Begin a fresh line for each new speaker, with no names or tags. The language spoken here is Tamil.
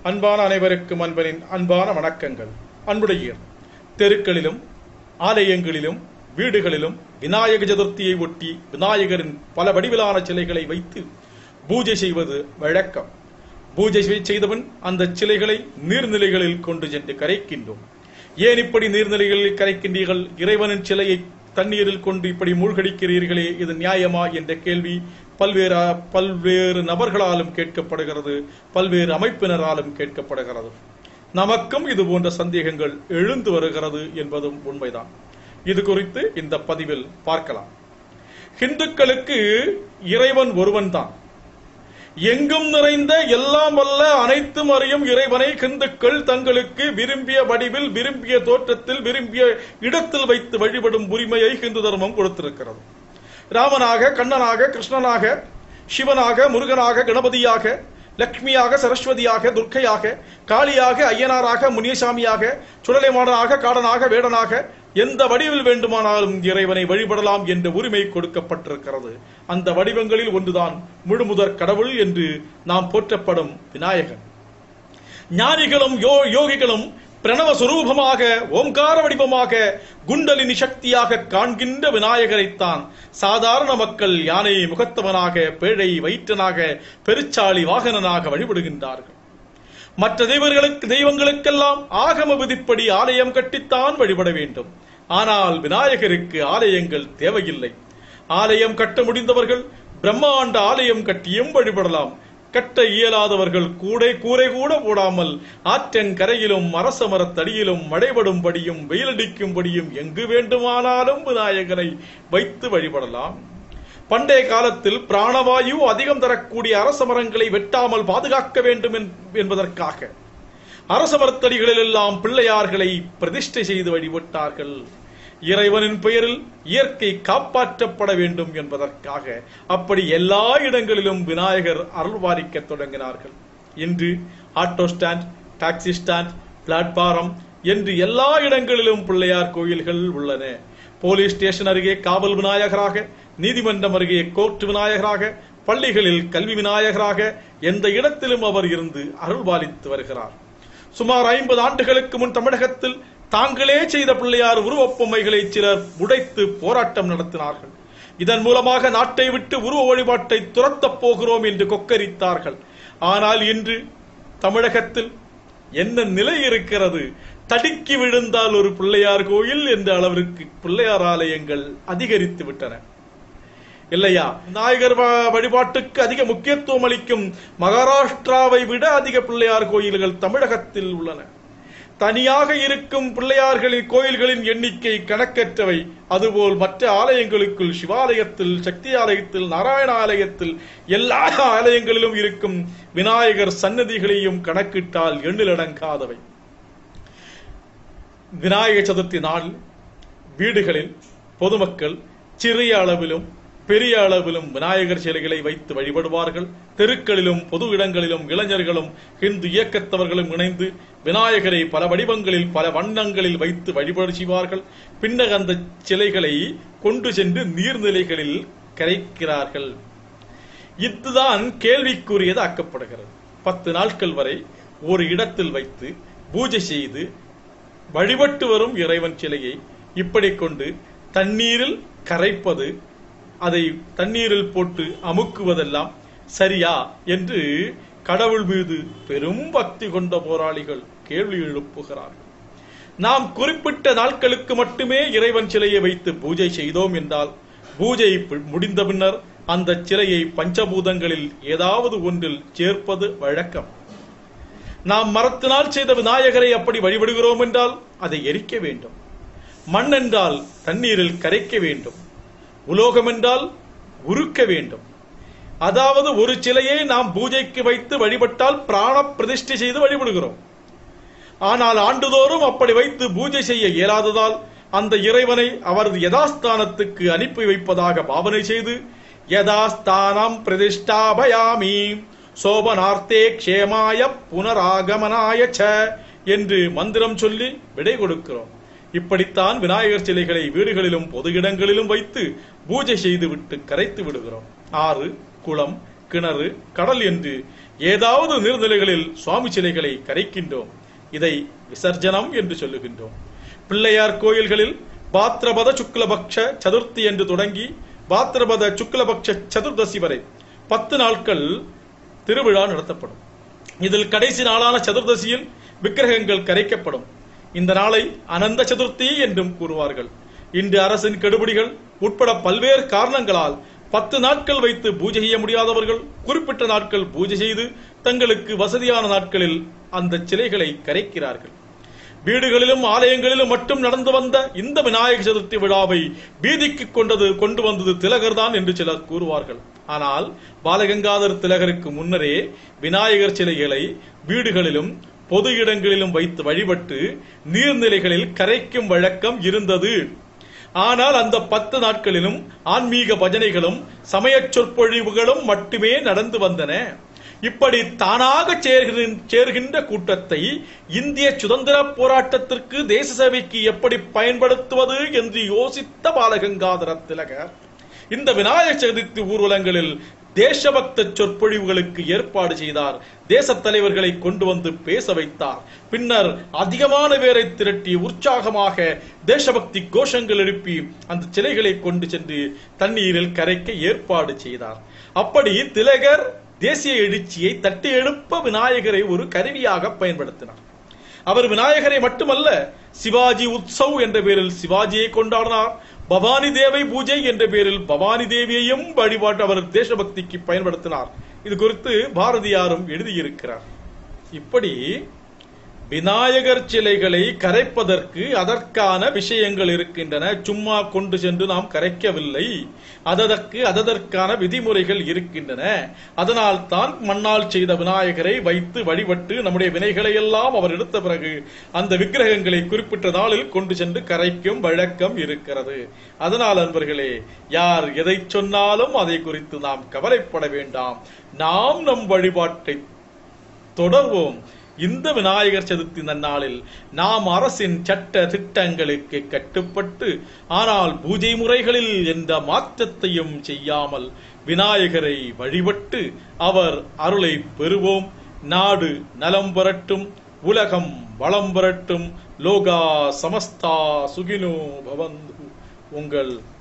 அன்பான அனைவருக்கும் அன்பனின் அன்பான வணக்கங்கள் அன்புடையீர் தெருக்களிலும் ஆலயங்களிலும் வீடுகளிலும் விநாயக சதுர்த்தியை ஒட்டி விநாயகரின் பல வடிவிலான சிலைகளை வைத்து பூஜை செய்வது வழக்கம் பூஜை செய்தவன் அந்த சிலைகளை நீர்நிலைகளில் கொண்டு சென்று கரைக்கின்றோம் ஏன் இப்படி நீர்நிலைகளில் கரைக்கின்றீர்கள் இறைவனின் சிலையை தண்ணீரில் கொண்டு இப்படி மூழ்கடிக்கிறீர்களே இது நியாயமா என்ற கேள்வி பல்வேறு பல்வேறு நபர்களாலும் கேட்கப்படுகிறது பல்வேறு அமைப்பினராலும் கேட்கப்படுகிறது நமக்கும் இது போன்ற சந்தேகங்கள் எழுந்து வருகிறது என்பதும் உண்மைதான் இது குறித்து இந்த பதிவில் பார்க்கலாம் இந்துக்களுக்கு இறைவன் ஒருவன் தான் எங்கும் நிறைந்த எல்லாம் வல்ல அனைத்தும் அறியும் இறைவனை ஹிந்துக்கள் தங்களுக்கு விரும்பிய வடிவில் விரும்பிய தோற்றத்தில் விரும்பிய இடத்தில் வைத்து வழிபடும் உரிமையை ஹிந்து தர்மம் கொடுத்திருக்கிறது ராமனாக கண்ணனாக கிருஷ்ணனாக சிவனாக முருகனாக கணபதியாக லக்ஷ்மியாக சரஸ்வதியாக துர்க்கையாக காளியாக ஐயனாராக முனியசாமியாக சுடலைமாடனாக காடனாக வேடனாக எந்த வடிவில் வேண்டுமானாலும் இறைவனை வழிபடலாம் என்ற உரிமை கொடுக்கப்பட்டிருக்கிறது அந்த வடிவங்களில் ஒன்றுதான் முழுமுதற் கடவுள் என்று நாம் போற்றப்படும் விநாயகன் ஞானிகளும் யோ யோகிகளும் பிரணவ சுரூபமாக ஓம்கார வடிவமாக குண்டலினி சக்தியாக காண்கின்ற விநாயகரைத்தான் சாதாரண மக்கள் யானை முகத்தவனாக பேழை வயிற்றனாக பெருச்சாளி வாகனனாக வழிபடுகின்றார்கள் மற்ற தெய்வங்களுக்கு தெய்வங்களுக்கெல்லாம் ஆகம விதிப்படி ஆலயம் கட்டித்தான் வழிபட வேண்டும் ஆனால் விநாயகருக்கு ஆலயங்கள் தேவையில்லை ஆலயம் கட்ட முடிந்தவர்கள் பிரம்மாண்ட ஆலயம் கட்டியும் வழிபடலாம் கட்ட இயலாதவர்கள் கூடை கூரை கூட போடாமல் ஆற்றன் கரையிலும் அரச மரத்தடியிலும் மழைபடும்படியும் வெயிலடிக்கும்படியும் எங்கு வேண்டுமானாலும் விநாயகரை வைத்து வழிபடலாம் பண்டைய காலத்தில் பிராணவாயு அதிகம் தரக்கூடிய அரச மரங்களை வெட்டாமல் பாதுகாக்க வேண்டும் என்பதற்காக அரச மரத்தடிகளில் எல்லாம் பிள்ளையார்களை பிரதிஷ்டை செய்து வழிபட்டார்கள் இறைவனின் பெயரில் இயற்கை காப்பாற்றப்பட வேண்டும் என்பதற்காக அப்படி எல்லா இடங்களிலும் விநாயகர் அருள்வாரிக்க தொடங்கினார்கள் இன்று auto stand taxi stand platform என்று எல்லா இடங்களிலும் பிள்ளையார் கோயில்கள் உள்ளன போலீஸ் ஸ்டேஷன் அருகே காவல் விநாயகராக நீதிமன்றம் அருகே கோர்ட் விநாயகராக பள்ளிகளில் கல்வி விநாயகராக எந்த இடத்திலும் அவர் இருந்து அருள்பாலித்து வருகிறார் சுமார் ஐம்பது ஆண்டுகளுக்கு முன் தமிழகத்தில் தாங்களே செய்த பிள்ளையார் உருவப்பொம்மைகளை சிலர் உடைத்து போராட்டம் நடத்தினார்கள் இதன் மூலமாக நாட்டை விட்டு உருவ வழிபாட்டை துரத்தப் போகிறோம் என்று கொக்கரித்தார்கள் ஆனால் இன்று தமிழகத்தில் என்ன நிலை இருக்கிறது தடுக்கி விழுந்தால் ஒரு பிள்ளையார் கோயில் என்ற அளவிற்கு பிள்ளையார் ஆலயங்கள் அதிகரித்து விட்டன இல்லையா விநாயகர் வழிபாட்டுக்கு அதிக முக்கியத்துவம் அளிக்கும் மகாராஷ்டிராவை விட அதிக பிள்ளையார் கோயில்கள் தமிழகத்தில் உள்ளன தனியாக இருக்கும் பிள்ளையார்களின் கோயில்களின் எண்ணிக்கை கணக்கற்றவை அதுபோல் மற்ற ஆலயங்களுக்குள் சிவாலயத்தில் சக்தி ஆலயத்தில் நாராயண ஆலயத்தில் எல்லா ஆலயங்களிலும் இருக்கும் விநாயகர் சன்னதிகளையும் கணக்கிட்டால் எண்ணிலடங்காதவை விநாயகர் சதுர்த்தி நாள் வீடுகளில் பொதுமக்கள் சிறிய அளவிலும் பெரிய அளவிலும் விநாயகர் சிலைகளை வைத்து வழிபடுவார்கள் தெருக்களிலும் பொது இடங்களிலும் இளைஞர்களும் இந்து இயக்கத்தவர்களும் இணைந்து விநாயகரை பல வடிவங்களில் பல வண்ணங்களில் வைத்து வழிபாடு செய்வார்கள் பின்னர் அந்த சிலைகளை கொண்டு சென்று நீர்நிலைகளில் கரைக்கிறார்கள் இதுதான் கேள்விக்குரியது ஆக்கப்படுகிறது பத்து நாட்கள் வரை ஒரு இடத்தில் வைத்து பூஜை செய்து வழிபட்டு வரும் இறைவன் சிலையை இப்படி கொண்டு தண்ணீரில் கரைப்பது அதை தண்ணீரில் போட்டு அமுக்குவதெல்லாம் சரியா என்று கடவுள் மீது பெரும் பக்தி கொண்ட போராளிகள் கேள்வி எழுப்புகிறார்கள் நாம் குறிப்பிட்ட நாட்களுக்கு மட்டுமே இறைவன் சிலையை வைத்து பூஜை செய்தோம் என்றால் பூஜை முடிந்த பின்னர் அந்த சிலையை பஞ்சபூதங்களில் ஏதாவது ஒன்றில் சேர்ப்பது வழக்கம் நாம் மரத்தினால் செய்த விநாயகரை அப்படி வழிபடுகிறோம் என்றால் அதை எரிக்க வேண்டும் மண் என்றால் தண்ணீரில் கரைக்க வேண்டும் உலோகம் என்றால் உருக்க வேண்டும் அதாவது ஒரு சிலையை நாம் பூஜைக்கு வைத்து வழிபட்டால் பிராண பிரதிஷ்டை செய்து வழிபடுகிறோம் ஆனால் ஆண்டுதோறும் அப்படி வைத்து பூஜை செய்ய இயலாததால் அந்த இறைவனை அவரது யதாஸ்தானத்துக்கு அனுப்பி வைப்பதாக பாவனை செய்து யதாஸ்தானம் பிரதிஷ்டாபயாமி சோபனார்த்தே க்ஷேமாய புனராகமனாய ச என்று மந்திரம் சொல்லி விடை கொடுக்கிறோம் இப்படித்தான் விநாயகர் சிலைகளை வீடுகளிலும் பொது இடங்களிலும் வைத்து பூஜை செய்துவிட்டு கரைத்து விடுகிறோம் ஆறு குளம் கிணறு கடல் என்று ஏதாவது நீர்நிலைகளில் சுவாமி சிலைகளை கரைக்கின்றோம் இதை விசர்ஜனம் என்று சொல்லுகின்றோம் பிள்ளையார் கோயில்களில் பாத்ரபத சுக்லபக்ஷ சதுர்த்தி என்று தொடங்கி பாத்ரபத சுக்லபக்ஷ சதுர்தசி வரை பத்து நாட்கள் திருவிழா நடத்தப்படும் இதில் கடைசி நாளான சதுர்தசியில் விக்கிரகங்கள் கரைக்கப்படும் இந்த நாளை அனந்த சதுர்த்தி என்றும் கூறுவார்கள் இன்று அரசின் கெடுபிடிகள் உட்பட பல்வேறு காரணங்களால் பத்து நாட்கள் வைத்து பூஜை செய்ய முடியாதவர்கள் குறிப்பிட்ட நாட்கள் பூஜை செய்து தங்களுக்கு வசதியான நாட்களில் அந்த சிலைகளை கரைக்கிறார்கள் வீடுகளிலும் ஆலயங்களிலும் மட்டும் நடந்து வந்த இந்த விநாயக சதுர்த்தி விழாவை வீதிக்கு கொண்டது கொண்டு வந்தது திலகர் தான் என்று சிலர் கூறுவார்கள் ஆனால் பாலகங்காதர் திலகருக்கு முன்னரே விநாயகர் சிலைகளை வீடுகளிலும் பொது இடங்களிலும் வைத்து வழிபட்டு நீர்நிலைகளில் கரைக்கும் வழக்கம் இருந்தது ஆனால் அந்த பத்து நாட்களிலும் ஆன்மீக பஜனைகளும் சமயச் சொற்பொழிவுகளும் மட்டுமே நடந்து வந்தன இப்படி தானாக சேர்கிற- சேர்கின்ற கூட்டத்தை இந்திய சுதந்திர போராட்டத்திற்கு தேச சேவைக்கு எப்படி பயன்படுத்துவது என்று யோசித்த பாலகங்காதர திலகர் இந்த விநாயகர் சதுர்த்தி ஊர்வலங்களில் தேசபக்த சொற்பொழிவுகளுக்கு ஏற்பாடு செய்தார் தேசத் தலைவர்களை கொண்டு வந்து பேச வைத்தார் பின்னர் அதிகமான பேரை திரட்டி உற்சாகமாக தேசபக்தி கோஷங்கள் எழுப்பி அந்த சிலைகளை கொண்டு சென்று தண்ணீரில் கரைக்க ஏற்பாடு செய்தார் அப்படி திலகர் தேசிய எழுச்சியை தட்டி எழுப்ப விநாயகரை ஒரு கருவியாக பயன்படுத்தினார் அவர் விநாயகரை மட்டுமல்ல சிவாஜி உற்சவ் என்ற பெயரில் சிவாஜியை கொண்டாடினார் பவானி தேவை பூஜை என்ற பெயரில் பவானி தேவியையும் வழிபாட்டு அவர் தேசபக்திக்கு பயன்படுத்தினார் இது குறித்து பாரதியாரும் எழுதியிருக்கிறார் இப்படி விநாயகர் சிலைகளை கரைப்பதற்கு அதற்கான விஷயங்கள் இருக்கின்றன சும்மா கொண்டு சென்று நாம் கரைக்கவில்லை அதற்கு அதற்கான விதிமுறைகள் இருக்கின்றன அதனால் தான் மண்ணால் செய்த விநாயகரை வைத்து வழிபட்டு நம்முடைய வினைகளை எல்லாம் அவர் எடுத்த பிறகு அந்த விக்கிரகங்களை குறிப்பிட்ட நாளில் கொண்டு சென்று கரைக்கும் வழக்கம் இருக்கிறது அதனால் அன்பர்களே யார் எதை சொன்னாலும் அதை குறித்து நாம் கவலைப்பட வேண்டாம் நாம் நம் வழிபாட்டை தொடர்வோம் இந்த விநாயகர் சதுர்த்தி நன்னாளில் நாம் அரசின் சட்ட திட்டங்களுக்கு கட்டுப்பட்டு ஆனால் பூஜை முறைகளில் எந்த மாற்றத்தையும் செய்யாமல் விநாயகரை வழிபட்டு அவர் அருளை பெறுவோம் நாடு நலம் பெறட்டும் உலகம் வளம் பெறட்டும் லோகா சமஸ்தா சுகினோ பவந்து உங்கள்